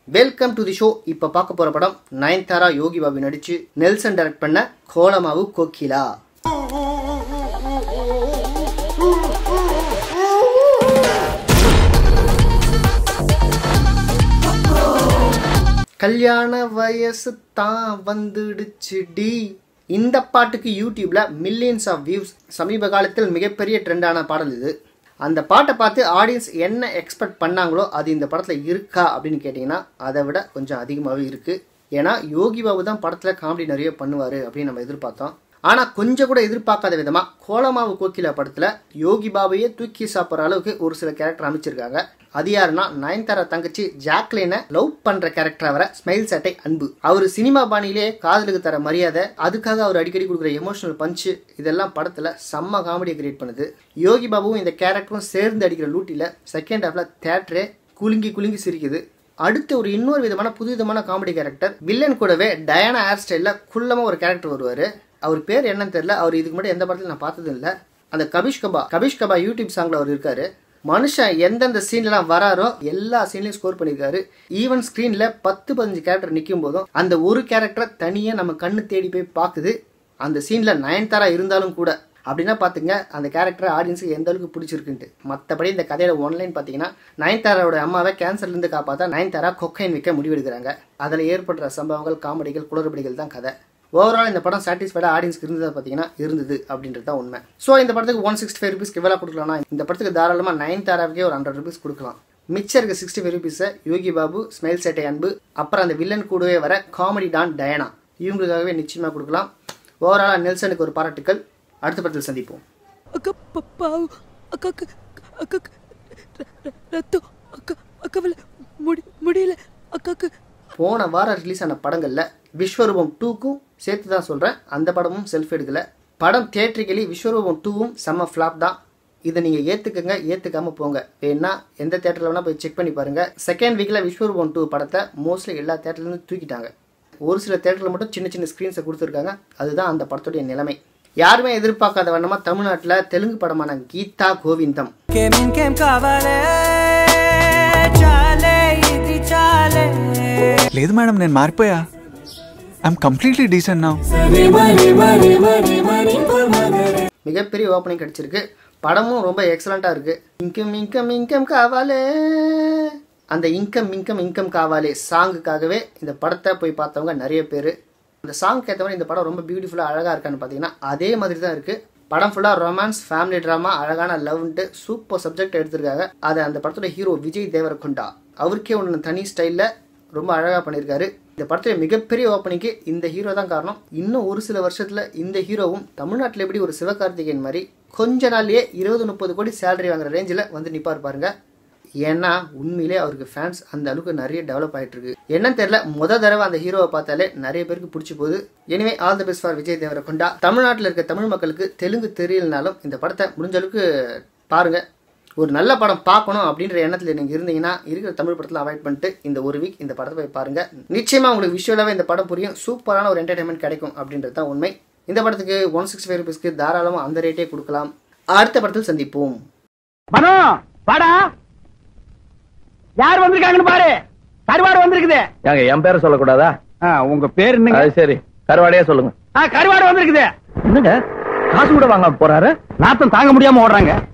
welcome to the show இப்ப பார்க்க போற படம் நயன்தாரா யோகி பாபு நடிச்சு நெல்சன் டைரக்ட் பண்ண கோலமாவு கோகிலா கல்யாண வயசு தான் வந்துடுச்சுடி இந்த பாட்டுக்கு யூடியூப்ல மில்லியன்ஸ் ஆஃப் வியூஸ் சமீப காலத்தில் மிகப்பெரிய ட்ரெண்டான பாடல் இது அந்த பாட்டை பார்த்து ஆடியன்ஸ் என்ன எக்ஸ்பெக்ட் பண்ணாங்களோ அது இந்த படத்தில் இருக்கா அப்படின்னு கேட்டிங்கன்னா அதை விட கொஞ்சம் அதிகமாகவே இருக்குது ஏன்னா யோகி பாபு தான் படத்தில் காமெடி நிறைய பண்ணுவார் அப்படின்னு நம்ம எதிர்பார்த்தோம் ஆனால் கொஞ்சம் கூட எதிர்பார்க்காத விதமாக கோலமாவு கோகிலா படத்தில் யோகி பாபையே தூக்கி சாப்பிட்ற அளவுக்கு ஒரு சில கேரக்டர் அமைச்சிருக்காங்க அது யாருன்னா நயன்தாரா தங்கச்சி ஜாக்லினை லவ் பண்ற கேரக்டர் வர ஸ்மைல் சட்டை அன்பு அவர் சினிமா பாணியிலே காதலுக்கு தர மரியாதை அதுக்காக அவர் அடிக்கடி கொடுக்குற எமோஷனல் பஞ்சு இதெல்லாம் படத்துல செம்ம காமெடியை கிரியேட் பண்ணுது யோகி பாபுவும் இந்த கேரக்டரும் சேர்ந்து அடிக்கிற லூட்டில செகண்ட் ஹாஃப்ல தேட்டரே குலுங்கி குலுங்கி சிரிக்குது அடுத்து ஒரு இன்னொரு விதமான புது விதமான காமெடி கேரக்டர் வில்லன் கூடவே டயானா ஹேர் ஸ்டைலில் குள்ளமாக ஒரு கேரக்டர் வருவார் அவர் பேர் என்னன்னு தெரியல அவர் இதுக்கு முன்னாடி எந்த படத்தில் நான் பார்த்ததும் இல்லை அந்த கபிஷ் கபா கபிஷ் கபா யூடியூப் சாங்கில் அவர் இருக்காரு மனுஷன் எந்தெந்த சீன்லாம் வராரோ எல்லா சீன்லையும் ஸ்கோர் பண்ணியிருக்காரு ஈவன் ஸ்க்ரீனில் பத்து பதினஞ்சு கேரக்டர் நிற்கும் போதும் அந்த ஒரு கேரக்டரை தனியாக நம்ம கண்ணு தேடி போய் பார்க்குது அந்த சீனில் நயன்தாரா இருந்தாலும் கூட அப்படின்னா பார்த்துங்க அந்த கேரக்டர் ஆடியன்ஸுக்கு எந்த அளவுக்கு பிடிச்சிருக்குன்ட்டு மற்றபடி இந்த கதையோட ஒன்லைன் பார்த்தீங்கன்னா நயன்தாராவோட அம்மாவை கேன்சர்லேருந்து காப்பாற்ற நயன்தாரா கொக்கைன் வைக்க முடிவெடுக்கிறாங்க அதில் ஏற்படுற சம்பவங்கள் காமெடிகள் குளறுபடிகள் தான் கதை ஓவரால் இந்த படம் சாட்டிஸ்ஃபைடாக ஆடியன்ஸ்க்கு இருந்தது பார்த்தீங்கன்னா இருந்தது அப்படின்றது தான் உண்மை ஸோ இந்த படத்துக்கு ஒன் சிக்ஸ்டி ஃபைவ் ருபீஸ்க்கு எவ்வளோ கொடுக்கலாம்னா இந்த படத்துக்கு தாராளமாக நைன் தாராவுக்கே ஒரு ஹண்ட்ரட் ருபீஸ் கொடுக்கலாம் மிச்சம் இருக்க சிக்ஸ்டி ஃபைவ் ருபீஸை யோகி பாபு ஸ்மைல் சேட்டை அன்பு அப்புறம் அந்த வில்லன் கூடவே வர காமெடி டான் டயனா இவங்களுக்காகவே நிச்சயமாக கொடுக்கலாம் ஓவராலாக நெல்சனுக்கு ஒரு பாராட்டுக்கள் அடுத்த படத்தில் சந்திப்போம் அக்கா பப்பாவு அக்காக்கு அக்காக்கு ர- ர- ரத்தம் அக்கா அக்காவில் முடி முடியல அக்காக்கு போன வாரம் ரிலீஸ் ஆன படங்களில் விஸ்வரூபம் டூக்கும் சேர்த்து தான் சொல்கிறேன் அந்த படமும் செல்ஃப் எடுக்கல படம் தியேட்ரிக்கலி விஸ்வரூபம் டூவும் செம்ம ஃப்ளாப் தான் இதை நீங்கள் ஏற்றுக்குங்க ஏற்றுக்காம போங்க வேணா எந்த தேட்டரில் வேணால் போய் செக் பண்ணி பாருங்கள் செகண்ட் வீக்கில் விஸ்வரூபம் டூ படத்தை மோஸ்ட்லி எல்லா தேட்டர்லேருந்து தூக்கிட்டாங்க ஒரு சில தேட்டரில் மட்டும் சின்ன சின்ன ஸ்க்ரீன்ஸை கொடுத்துருக்காங்க அதுதான் அந்த படத்துடைய நிலைமை யாருமே எதிர்பார்க்காத வண்ணமாக தமிழ்நாட்டில் தெலுங்கு படமான கீதா கோவிந்தம் ఇంకేం ఇంకేం కావాలే చాలే ఇది చాలే లేదు మేడం నేను మారిపోయా ఐఎమ్ కంప్లీట్లీ డీసెంట్ నా மிகப்பெரிய ஓப்பனிங் கிடைச்சிருக்கு படமும் ரொம்ப எக்ஸலண்ட்டாக இருக்குது இன்கம் இன்கம் இன்கம் காவாலே அந்த இன்கம் இன்கம் இன்கம் காவாலே சாங்குக்காகவே இந்த படத்தை போய் பார்த்தவங்க நிறைய பேர் அந்த சாங்க்கு ஏற்ற மாதிரி இந்த படம் ரொம்ப பியூட்டிஃபுல்லாக அழகாக இருக்கான்னு பார்த்தீங்கன்னா அதே மாதிரி தான் இருக்குது படம் ஃபுல்லாக ரொமான்ஸ் ஃபேமிலி ட்ராமா அழகான லவ்ன்ட்டு சூப்பர் சப்ஜெக்ட் எடுத்திருக்காங்க அதை அந்த படத்தோட ஹீரோ விஜய் தேவரகொண்டா அவருக்கே ஒன்று தனி ஸ்டைலில் ரொம்ப அழகாக பண்ணியிருக்காரு இந்த படத்துல மிகப்பெரிய ஓப்பனிங்க்கு இந்த ஹீரோ தான் காரணம் இன்னும் ஒரு சில வருஷத்துல இந்த ஹீரோவும் தமிழ்நாட்டில் எப்படி ஒரு சிவகார்த்திகேயன் மாதிரி கொஞ்ச நாள்லயே இருபது முப்பது கோடி சேலரி வாங்குற ரேஞ்சில் வந்து நிப்பார் பாருங்க ஏன்னா உண்மையிலே அவருக்கு ஃபேன்ஸ் அந்த அளவுக்கு நிறைய டெவலப் ஆயிட்டு இருக்கு என்னன்னு தெரியல முத தடவை அந்த ஹீரோவை பார்த்தாலே நிறைய பேருக்கு பிடிச்சி போகுது anyway all the best for Vijay Devarakonda தமிழ்நாட்டில் இருக்க தமிழ் மக்களுக்கு தெலுங்கு தெரியலனாலும் இந்த படத்தை முடிஞ்ச அளவுக்கு பாருங்க ஒரு நல்ல படம் பார்க்கணும் அப்படின்ற எண்ணத்தில் நீங்கள் இருந்தீங்கன்னா இருக்கிற தமிழ் படத்தில் அவாய்ட் பண்ணிட்டு இந்த ஒரு வீக் இந்த படத்தை போய் பாருங்க நிச்சயமா உங்களுக்கு விஷுவலாகவே இந்த படம் புரியும் சூப்பரான ஒரு என்டர்டைன்மெண்ட் கிடைக்கும் அப்படின்றது தான் உண்மை இந்த படத்துக்கு ஒன் சிக்ஸ்டி ஃபைவ் ருபீஸ்க்கு தாராளமாக அந்த ரேட்டே கொடுக்கலாம் அடுத்த படத்தில் சந்திப்போம் மனோ வாடா யார் வந்திருக்காங்கன்னு பாரு கருவாடு வந்திருக்குது ஏங்க என் பேரை சொல்லக்கூடாதா ஆ, உங்க பேர் என்னங்க அது சரி கருவாடையே சொல்லுங்க ஆ, கருவாடு வந்திருக்குது என்னங்க காசு கூட வாங்க போறாரு நாத்தம் தாங்க முடியாம ஓடுறாங்க